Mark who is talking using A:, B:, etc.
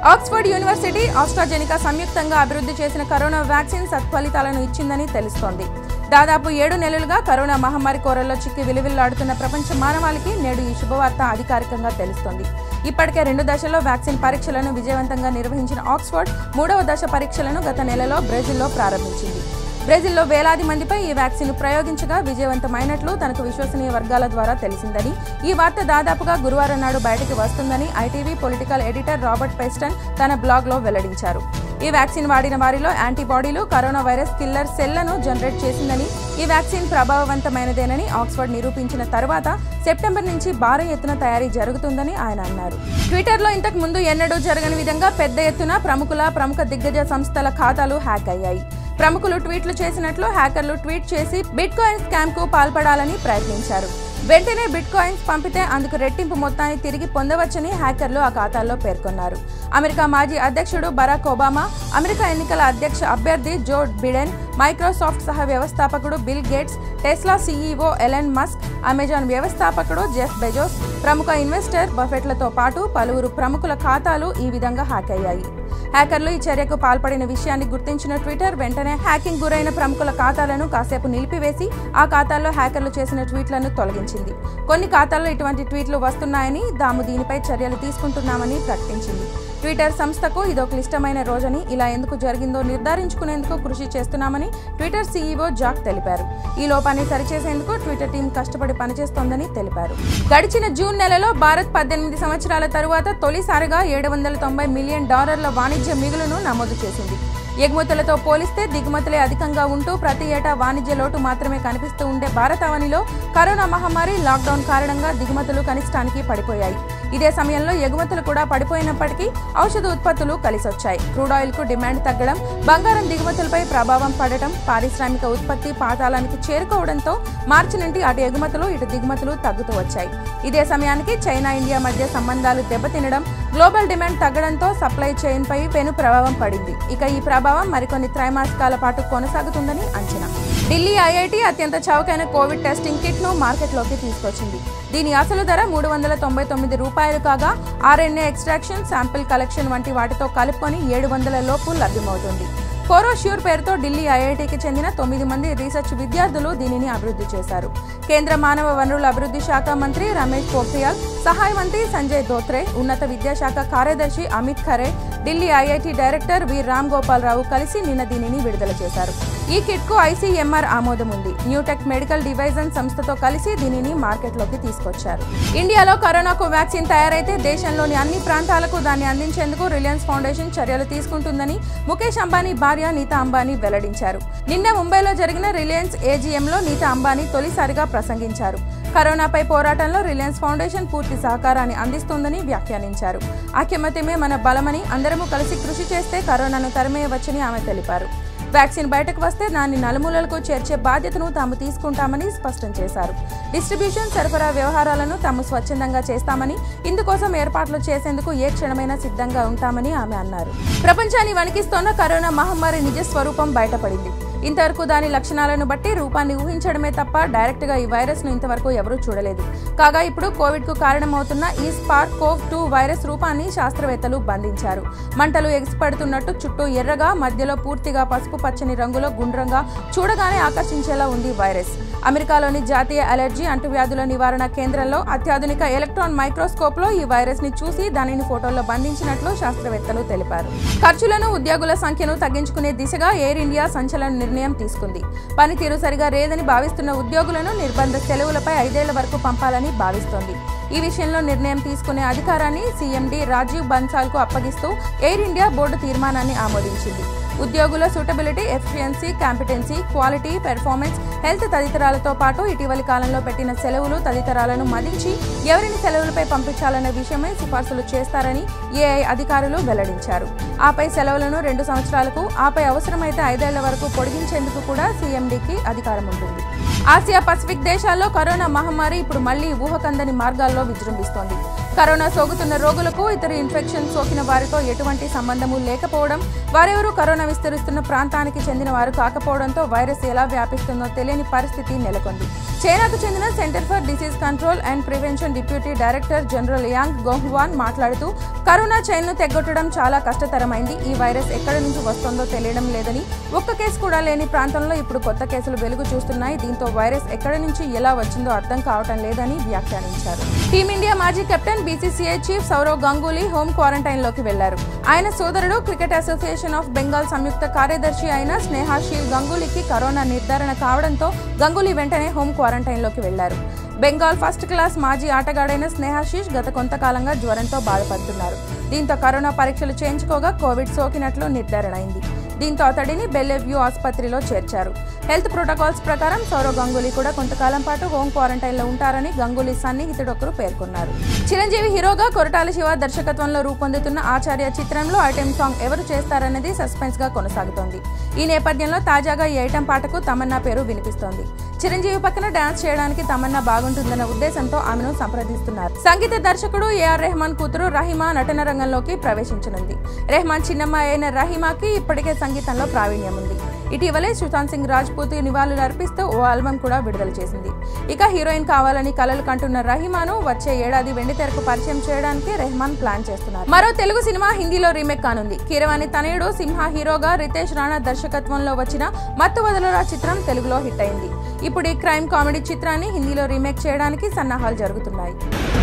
A: Oxford university AstraZeneca సంయుక్తంగా అభివృద్ధి చేసిన కరోనా వ్యాక్సిన్ సత్ఫలితాలను ఇచ్చిందని తెలుస్తోంది దాదాపు ఏడు నెలలుగా కరోనా మహమ్మారి కోరల్లో చిక్కి విలువిల్లాడుతున్న ప్రపంచ మానవాళికి నేడు ఈ శుభవార్త అధికారికంగా తెలుస్తోంది ఇప్పటికే రెండు దశల్లో వ్యాక్సిన్ పరీక్షలను విజయవంతంగా నిర్వహించిన ఆక్స్ఫర్డ్ మూడవ దశ పరీక్షలను గత నెలలో బ్రెజిల్లో ప్రారంభించింది బ్రెజిల్లో వేలాది మందిపై ఈ వ్యాక్సిన్ ప్రయోగించగా విజయవంతమైనట్లు తనకు విశ్వసనీయ వర్గాల ద్వారా తెలిసిందని ఈ వార్త దాదాపుగా గురువారం నాడు బయటికి వస్తుందని ITV political editor Robert Peston తన బ్లాగ్లో వెల్లడించారు ఈ వ్యాక్సిన్ వాడిన వారిలో యాంటీబాడీలు కరోనా వైరస్ కిల్లర్ సెల్లను జనరేట్ చేసిందని ఈ వ్యాక్సిన్ ప్రభావవంతమైనదేనని ఆక్స్ఫర్డ్ నిరూపించిన తర్వాత సెప్టెంబర్ నుంచి భారీ ఎత్తున తయారీ జరుగుతుందని ఆయన అన్నారు ట్విట్టర్లో ఇంతకు ముందు ఎన్నడూ జరగని విధంగా పెద్ద ఎత్తున ప్రముఖుల ప్రముఖ దిగ్గజ సంస్థల ఖాతాలు హ్యాక్ అయ్యాయి ప్రముఖులు ట్వీట్లు చేసినట్లు హ్యాకర్లు ట్వీట్ చేసి బిట్ కాయిన్ స్కామ్ కు పాల్పడాలని ప్రయత్నించారు వెంటనే బిట్ కాయిన్స్ పంపితే అందుకు రెట్టింపు మొత్తాన్ని తిరిగి పొందవచ్చని హ్యాకర్లు ఆ ఖాతాల్లో పేర్కొన్నారు అమెరికా మాజీ అధ్యక్షుడు బరాక్ ఒబామా అమెరికా ఎన్నికల అధ్యక్ష అభ్యర్థి జో బిడెన్ మైక్రోసాఫ్ట్ సహ వ్యవస్థాపకుడు Bill Gates Tesla CEO Elon Musk Amazon వ్యవస్థాపకుడు జెఫ్ బెజోస్ ప్రముఖ ఇన్వెస్టర్ బఫెట్లతో పాటు పలువురు ప్రముఖుల ఖాతాలు ఈ విధంగా హ్యాక్ అయ్యాయి హ్యాకర్లు ఈ చర్యకు పాల్పడిన విషయాన్ని గుర్తించిన ట్విట్టర్ వెంటనే హ్యాకింగ్ గురైన ప్రముఖుల ఖాతాలను కాసేపు నిలిపివేసి ఆ ఖాతాల్లో హ్యాకర్లు చేసిన ట్వీట్లను తొలగించింది కొన్ని ఖాతాల్లో ఇటువంటి ట్వీట్లు వస్తున్నాయని తాము దీనిపై చర్యలు తీసుకుంటున్నామని ప్రకటించింది ట్విట్టర్ సంస్థకు ఇదో క్లిష్టమైన రోజని ఇలా ఎందుకు జరిగిందో నిర్ధారించుకునేందుకు కృషి చేస్తున్నామని ట్విట్టర్ సీఈఓ జాక్ తెలిపారు ఈ లోపాన్ని సరిచేసేందుకు ట్విట్టర్ టీం కష్టపడి పనిచేస్తోందని తెలిపారు గడిచిన జూన్ నెలలో భారత్ పద్దెనిమిది సంవత్సరాల తరువాత తొలిసారిగా ఏడు వందల తొంభై మిలియన్ డాలర్ల వాణిజ్య మిగులును నమోదు చేసింది ఎగుమతులతో పోలిస్తే దిగుమతులే అధికంగా ఉంటూ ప్రతి ఏటా వాణిజ్య లోటు మాత్రమే కనిపిస్తూ ఉండే భారతావనిలో కరోనా మహమ్మారి లాక్డౌన్ కారణంగా దిగుమతులు కనిష్టానికి పడిపోయాయి ఇదే సమయంలో ఎగుమతులు కూడా పడిపోయినప్పటికీ ఔషధ ఉత్పత్తులు కలిసొచ్చాయి క్రూడ్ ఆయిల్ కు డిమాండ్ తగ్గడం బంగారం దిగుమతులపై ప్రభావం పడటం పారిశ్రామిక ఉత్పత్తి పాతాళానికి చేరుకోవడంతో మార్చి నుండి అటు ఎగుమతులు ఇటు దిగుమతులు తగ్గుతూ వచ్చాయి ఇదే సమయానికి చైనా ఇండియా మధ్య సంబంధాలు దెబ్బతినడం గ్లోబల్ డిమాండ్ తగ్గడంతో సప్లై చైన్ పై పెను ప్రభావం పడింది ఇక ఈ ప్రభావం మరికొన్ని త్రైమాసికాల పాటు కొనసాగుతుందని అంచనా ఢిల్లీ ఐఐటి అత్యంత చౌకైన కోవిడ్ టెస్టింగ్ కిట్ ను మార్కెట్లోకి తీసుకొచ్చింది దీని అసలు ధర మూడు వందల తొంభై తొమ్మిది రూపాయలు కాగా ఆర్ఎన్ఏ ఎక్స్ట్రాక్షన్ శాంపిల్ కలెక్షన్ వంటి వాటితో కలుపుకొని ఏడు వందల లోపు లభ్యమవుతుంది కోరోష్యూర్ పేరుతో ఢిల్లీ ఐఐటికి చెందిన తొమ్మిది మంది రీసెర్చ్ విద్యార్థులు దీనిని అభివృద్ధి చేశారు కేంద్ర మానవ వనరుల అభివృద్ధి శాఖ మంత్రి రమేష్ పోఖ్రియాల్ సహాయ మంత్రి సంజయ్ ధోత్రే ఉన్నత విద్యాశాఖ కార్యదర్శి Amit Khare Delhi IIT director V Ram Gopal Rao కలిసి నిన్న దీనిని విడుదల చేశారు ఈ కిట్ కు ఐసీఎంఆర్ ఆమోదం ఉంది న్యూటెక్ మెడికల్ డివైజన్ సంస్థతో కలిసి దీనిని మార్కెట్లోకి తీసుకొచ్చారు ఇండియాలో కరోనాకు వ్యాక్సిన్ తయారైతే దేశంలోని అన్ని ప్రాంతాలకు దాన్ని అందించేందుకు రిలయన్స్ ఫౌండేషన్ చర్యలు తీసుకుంటుందని ముఖేష్ అంబానీ భార్య నీతా అంబానీ వెల్లడించారు నిన్న ముంబైలో జరిగిన రిలయన్స్ ఏజీఎంలో నీతా అంబానీ తొలిసారిగా ప్రసంగించారు కరోనాపై పోరాటంలో రిలయన్స్ ఫౌండేషన్ పూర్తి సహకారాన్ని అందిస్తోందని వ్యాఖ్యానించారు ఐక్యమత్యమే మన బలమని అందరము కలిసి కృషి చేస్తే కరోనాను తరిమేయవచ్చని ఆమె తెలిపారు వ్యాక్సిన్ బయటకు వస్తే దాన్ని నలుమూలలకు చేర్చే బాధ్యతను తాము తీసుకుంటామని స్పష్టం చేశారు డిస్ట్రిబ్యూషన్ సరఫరా వ్యవహారాలను తాము స్వచ్ఛందంగా చేస్తామని ఇందుకోసం ఏర్పాట్లు చేసేందుకు ఏ క్షణమైనా సిద్ధంగా ఉంటామని ఆమె అన్నారు ప్రపంచాన్ని వణికిస్తోన్న కరోనా మహమ్మారి నిజ స్వరూపం బయటపడింది ఇంతవరకు దాని లక్షణాలను బట్టి రూపాన్ని ఊహించడమే తప్ప డైరెక్ట్ గా ఈ వైరస్ ను ఇంతవరకు ఎవరూ చూడలేదు కాగా ఇప్పుడు కోవిడ్ కు కారణమవుతున్న ఈ స్పార్క్ కోవ్ టూ వైరస్ రూపాన్ని శాస్త్రవేత్తలు బంధించారు మంటలు ఎగిసిపడుతున్నట్టు చుట్టూ ఎర్రగా మధ్యలో పూర్తిగా పసుపు పచ్చని రంగులో గుండ్రంగా చూడగానే ఆకర్షించేలా ఉంది వైరస్ అమెరికాలోని జాతీయ అలర్జీ అంటువ్యాధుల నివారణ కేంద్రంలో అత్యాధునిక ఎలక్ట్రాన్ మైక్రోస్కోప్ లో ఈ వైరస్ ని చూసి దానిని ఫోటోల్లో బంధించినట్లు శాస్త్రవేత్తలు తెలిపారు ఖర్చులను ఉద్యోగుల సంఖ్యను తగ్గించుకునే దిశగా ఎయిర్ ఇండియా సంచలన నిర్ణయం తీసుకుంది పనితీరు సరిగా లేదని భావిస్తున్న ఉద్యోగులను నిర్బంధ సెలవులపై ఐదేళ్ల వరకు పంపాలని భావిస్తోంది ఈ విషయంలో నిర్ణయం తీసుకునే అధికారాన్ని సీఎండీ రాజీవ్ బన్సాల్ కు అప్పగిస్తూ ఎయిర్ ఇండియా బోర్డు తీర్మానాన్ని ఆమోదించింది ఉద్యోగుల suitability efficiency competency quality performance health తదితరాలతో పాటు ఇటీవలి కాలంలో పెట్టిన సెలవులు తదితరాలను మదించి ఎవరిని సెలవులపై పంపించాలన్న విషయమై సిఫార్సులు చేస్తారని ఏఐ అధికారులు వెల్లడించారు ఆపై సెలవులను రెండు సంవత్సరాలకు ఆపై అవసరమైతే ఐదేళ్ల వరకు పొడిగించేందుకు కూడా సీఎండీకి అధికారం ఉంటుంది ఆసియా పసిఫిక్ దేశాల్లో కరోనా మహమ్మారి ఇప్పుడు మళ్లీ ఊహకందని మార్గాల్లో విజృంభిస్తోంది కరోనా సోకుతున్న రోగులకు ఇతర ఇన్ఫెక్షన్ సోకిన వారితో ఎటువంటి సంబంధము లేకపోవడం వారెవరూ కరోనా విస్తరిస్తున్న ప్రాంతానికి చెందిన వారు కాకపోవడంతో వైరస్ ఎలా వ్యాపిస్తుందో తెలియని పరిస్థితి నెలకొంది చైనాకు చెందిన centre for disease control and prevention deputy director general Yang Gonghuan మాట్లాడుతూ కరోనా చైన్ను తెగ్గొట్టడం చాలా కష్టతరమైంది ఈ వైరస్ ఎక్కడి నుంచి వస్తుందో తెలియడం లేదని ఒక్క కేసు కూడా లేని ప్రాంతంలో ఇప్పుడు కొత్త కేసులు వెలుగు చూస్తున్నాయి దీంతో వైరస్ ఎక్కడి నుంచి ఎలా వచ్చిందో అర్థం కావటం లేదని వ్యాఖ్యానించారు టీమిండియా మాజీ captain BCCI chief Sourav Ganguly home quarantine లోకి వెళ్లారు ఆయన సోదరుడు క్రికెట్ అసోసియేషన్ ఆఫ్ బెంగాల్ సంయుక్త కార్యదర్శి అయిన స్నేహాశీల్ గంగూలీకి కరోనా నిర్ధారణ కావడంతో గంగూలీ వెంటనే హోమ్ క్వారంటైన్ లోకి వెళ్లారు బెంగాల్ ఫస్ట్ క్లాస్ మాజీ ఆటగాడైన స్నేహాశీష్ గత కొంతకాలంగా జ్వరంతో బాధపడుతున్నారు దీంతో కరోనా పరీక్షలు చేయించుకోగా కోవిడ్ సోకినట్లు నిర్ధారణ అయింది దీంతో అతడిని బెల్లెవ్యూ ఆసుపత్రిలో చేర్చారు హెల్త్ ప్రోటోకాల్స్ ప్రకారం సౌరవ్ గంగూలీ కూడా కొంతకాలం పాటు హోమ్ క్వారంటైన్ లో ఉంటారని గంగూలీ సన్నిహితుడు ఒకరు పేర్కొన్నారు చిరంజీవి హీరోగా కొరటాల శివ దర్శకత్వంలో రూపొందుతున్న ఆచార్య చిత్రంలో ఐటెం సాంగ్ ఎవరు చేస్తారన్నది సస్పెన్స్ గా కొనసాగుతోంది ఈ నేపథ్యంలో తాజాగా ఈ ఐటెం పాటకు తమన్నా పేరు వినిపిస్తోంది చిరంజీవి పక్కన డాన్స్ చేయడానికి తమన్నా బాగుంటుందన్న ఉద్దేశంతో ఆమెను సంప్రదిస్తున్నారు సంగీత దర్శకుడు ఏఆర్ రెహమాన్ కూతురు రహిమా నటన రంగంలోకి ప్రవేశించనుంది రెహమాన్ చిన్నమ్మ అయిన రహిమాకి ఇప్పటికే సంగీతంలో ప్రావీణ్యం ఉంది ఇటీవలే సుశాంత్ సింగ్ రాజ్పూత్ నివాళులు అర్పిస్తూ ఓ ఆల్బమ్ కూడా విడుదల చేసింది ఇక హీరోయిన్ కావాలని కలలు కంటున్న రహిమాను వచ్చే ఏడాది వెండి తెరకు పరిచయం చేయడానికి రెహమాన్ ప్లాన్ చేస్తున్నారు మరో తెలుగు సినిమా హిందీలో రీమేక్ కానుంది కీరవాణి తనయుడు సింహ హీరోగా రితేష్ రాణా దర్శకత్వంలో వచ్చిన మత్తు వదలరా చిత్రం తెలుగులో హిట్ అయింది ఇప్పుడు ఈ క్రైమ్ కామెడీ చిత్రాన్ని హిందీలో రీమేక్ చేయడానికి సన్నాహాలు జరుగుతున్నాయి